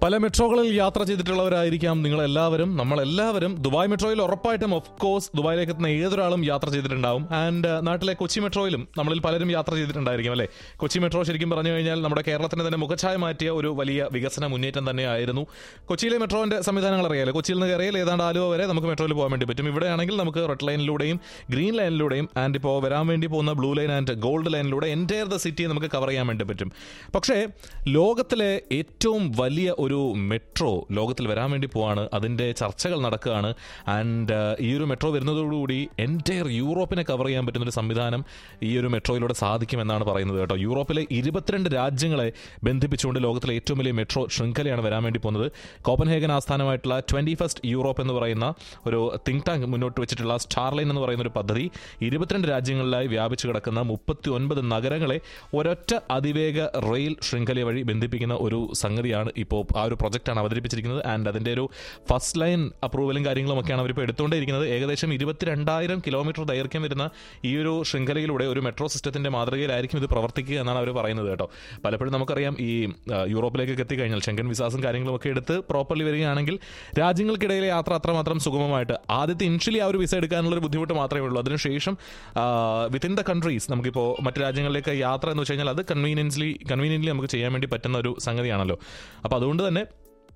പല മെട്രോകളിൽ യാത്ര ചെയ്തിട്ടുള്ളവരായിരിക്കാം നിങ്ങളെല്ലാവരും നമ്മളെല്ലാവരും ദുബായ് മെട്രോയിൽ ഉറപ്പായിട്ടും ഓഫ് കോഴ്സ് ദുബായിലേക്ക് എത്തുന്ന ഏതൊരാളും യാത്ര ചെയ്തിട്ടുണ്ടാവും ആൻഡ് നാട്ടിലെ കൊച്ചി മെട്രോയിലും നമ്മളിൽ പലരും യാത്ര ചെയ്തിട്ടുണ്ടായിരിക്കും അല്ലേ കൊച്ചി മെട്രോ ശരിക്കും പറഞ്ഞു കഴിഞ്ഞാൽ നമ്മുടെ കേരളത്തിന് തന്നെ മുഖച്ഛായ മാറ്റിയ ഒരു വലിയ വികസന മുന്നേറ്റം തന്നെയായിരുന്നു കൊച്ചിയിലെ മെട്രോന്റെ സംവിധാനങ്ങൾ അറിയാലോ കൊച്ചിയിൽ നിന്ന് കയറിയാൽ ഏതാണ്ട് ആലുവ വരെ നമുക്ക് മെട്രോയിൽ പോകാൻ വേണ്ടി പറ്റും ഇവിടെയാണെങ്കിൽ നമുക്ക് റെഡ് ലൈനിലൂടെയും ഗ്രീൻ ലൈനിലൂടെയും ആൻഡ് ഇപ്പോൾ വരാൻ വേണ്ടി പോകുന്ന ബ്ലൂ ലൈൻ ആൻഡ് ഗോൾഡ് ലൈനിലൂടെ എൻറ്റയർ ദ സിറ്റി നമുക്ക് കവർ ചെയ്യാൻ വേണ്ടി പറ്റും പക്ഷേ ലോകത്തിലെ ഏറ്റവും വലിയ ഒരു മെട്രോ ലോകത്തിൽ വരാൻ വേണ്ടി പോവാണ് അതിൻ്റെ ചർച്ചകൾ നടക്കുകയാണ് ആൻഡ് ഈ ഒരു മെട്രോ വരുന്നതോടുകൂടി എൻറ്റയർ യൂറോപ്പിനെ കവർ ചെയ്യാൻ പറ്റുന്ന ഒരു സംവിധാനം ഈ ഒരു മെട്രോയിലൂടെ സാധിക്കുമെന്നാണ് പറയുന്നത് കേട്ടോ യൂറോപ്പിലെ ഇരുപത്തിരണ്ട് രാജ്യങ്ങളെ ബന്ധിപ്പിച്ചുകൊണ്ട് ലോകത്തിലെ ഏറ്റവും വലിയ മെട്രോ ശൃംഖലയാണ് വരാൻ വേണ്ടി പോകുന്നത് കോപ്പൻഹേഗൻ ആസ്ഥാനമായിട്ടുള്ള ട്വൻറ്റി ഫസ്റ്റ് യൂറോപ്പ് എന്ന് പറയുന്ന ഒരു തിങ്ക് ടാങ്ക് മുന്നോട്ട് വെച്ചിട്ടുള്ള സ്റ്റാർലൈൻ എന്ന് പറയുന്ന ഒരു പദ്ധതി ഇരുപത്തിരണ്ട് രാജ്യങ്ങളിലായി വ്യാപിച്ചു കിടക്കുന്ന മുപ്പത്തി ഒൻപത് നഗരങ്ങളെ ഒരൊറ്റ അതിവേഗ റെയിൽ ശൃംഖല വഴി ബന്ധിപ്പിക്കുന്ന ഒരു സംഗതിയാണ് ഇപ്പോൾ ആ ഒരു പ്രൊജക്റ്റാണ് അവതരിപ്പിച്ചിരിക്കുന്നത് ആൻഡ് അതിൻ്റെ ഒരു ഫസ്റ്റ് ലൈൻ അപ്രൂവലും കാര്യങ്ങളും ഒക്കെയാണ് അവരിപ്പോൾ എടുത്തുകൊണ്ടിരിക്കുന്നത് ഏകദേശം ഇരുപത്തിരണ്ടായിരം കിലോമീറ്റർ ദൈർഘ്യം വരുന്ന ഈ ഒരു ശൃംഖലയിലൂടെ ഒരു മെട്രോ സിസ്റ്റത്തിന്റെ മാതൃകയിലായിരിക്കും ഇത് പ്രവർത്തിക്കുക എന്നാണ് അവർ പറയുന്നത് കേട്ടോ പലപ്പോഴും നമുക്കറിയാം ഈ ആ, യൂറോപ്പിലേക്കൊക്കെ എത്തിക്കഴിഞ്ഞാൽ ഷെങ്കൻ വിസാസും കാര്യങ്ങളും ഒക്കെ എടുത്ത് പ്രോപ്പർലി വരികയാണെങ്കിൽ രാജ്യങ്ങൾക്കിടയിലെ യാത്ര അത്രമാത്രം സുഗമമായിട്ട് ആദ്യത്തെ ഇനിഷ്യലി ആ ഒരു വിസ എടുക്കാനുള്ള ഒരു ബുദ്ധിമുട്ട് മാത്രമേ ഉള്ളൂ അതിനുശേഷം വിത്തിൻ ദ കൺട്രീസ് നമുക്കിപ്പോൾ മറ്റു രാജ്യങ്ങളിലേക്ക് യാത്ര എന്ന് വെച്ച് കഴിഞ്ഞാൽ അത് കൺവീനിയൻസ്ലി കൺവീനിയൻറ്റ്ലി നമുക്ക് ചെയ്യാൻ വേണ്ടി പറ്റുന്ന ഒരു സംഗതിയാണല്ലോ അപ്പോൾ അതുകൊണ്ട് തന്നെ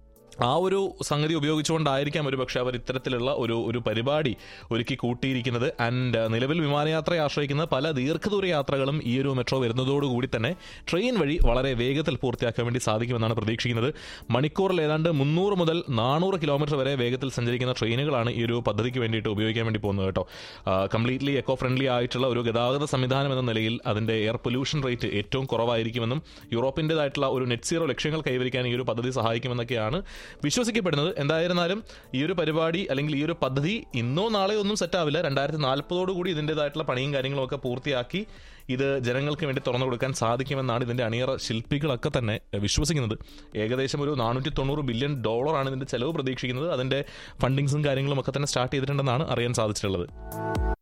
ആ ഒരു സംഗതി ഉപയോഗിച്ചുകൊണ്ടായിരിക്കാം ഒരു പക്ഷേ അവർ ഇത്തരത്തിലുള്ള ഒരു ഒരു പരിപാടി ഒരുക്കി കൂട്ടിയിരിക്കുന്നത് ആൻഡ് നിലവിൽ വിമാനയാത്രയെ ആശ്രയിക്കുന്ന പല ദീർഘദൂര യാത്രകളും ഈ ഒരു മെട്രോ വരുന്നതോടുകൂടി തന്നെ ട്രെയിൻ വഴി വളരെ വേഗത്തിൽ പൂർത്തിയാക്കാൻ വേണ്ടി സാധിക്കുമെന്നാണ് പ്രതീക്ഷിക്കുന്നത് മണിക്കൂറിൽ ഏതാണ്ട് മുന്നൂറ് മുതൽ നാനൂറ് കിലോമീറ്റർ വരെ വേഗത്തിൽ സഞ്ചരിക്കുന്ന ട്രെയിനുകളാണ് ഈ ഒരു പദ്ധതിക്ക് വേണ്ടിയിട്ട് ഉപയോഗിക്കാൻ വേണ്ടി പോകുന്നത് കേട്ടോ കംപ്ലീറ്റ്ലി എക്കോ ഫ്രണ്ട്ലി ആയിട്ടുള്ള ഒരു ഗതാഗത സംവിധാനം എന്ന നിലയിൽ അതിൻ്റെ എയർ പൊല്യൂഷൻ റേറ്റ് ഏറ്റവും കുറവായിരിക്കുമെന്നും യൂറോപ്പിൻ്റെതായിട്ടുള്ള ഒരു നെറ്റ് സീറോ ലക്ഷ്യങ്ങൾ കൈവരിക്കാൻ ഈ ഒരു പദ്ധതി സഹായിക്കുമെന്നൊക്കെയാണ് വിശ്വസിക്കപ്പെടുന്നത് എന്തായിരുന്നാലും ഈ ഒരു പരിപാടി അല്ലെങ്കിൽ ഈ ഒരു പദ്ധതി ഇന്നോ നാളെയോ ഒന്നും സെറ്റാവില്ല രണ്ടായിരത്തി നാൽപ്പതോടുകൂടി ഇതിൻ്റെതായിട്ടുള്ള പണിയും കാര്യങ്ങളും ഒക്കെ പൂർത്തിയാക്കി ഇത് ജനങ്ങൾക്ക് വേണ്ടി തുറന്നു കൊടുക്കാൻ സാധിക്കുമെന്നാണ് ഇതിൻ്റെ അണിയറ ശില്പികളൊക്കെ തന്നെ വിശ്വസിക്കുന്നത് ഏകദേശം ഒരു നാനൂറ്റി തൊണ്ണൂറ് ബില്യൺ ഡോളറാണ് ഇതിൻ്റെ ചെലവ് പ്രതീക്ഷിക്കുന്നത് അതിൻ്റെ ഫണ്ടിങ്സും കാര്യങ്ങളും ഒക്കെ തന്നെ സ്റ്റാർട്ട് ചെയ്തിട്ടുണ്ടെന്നാണ് അറിയാൻ സാധിച്ചിട്ടുള്ളത്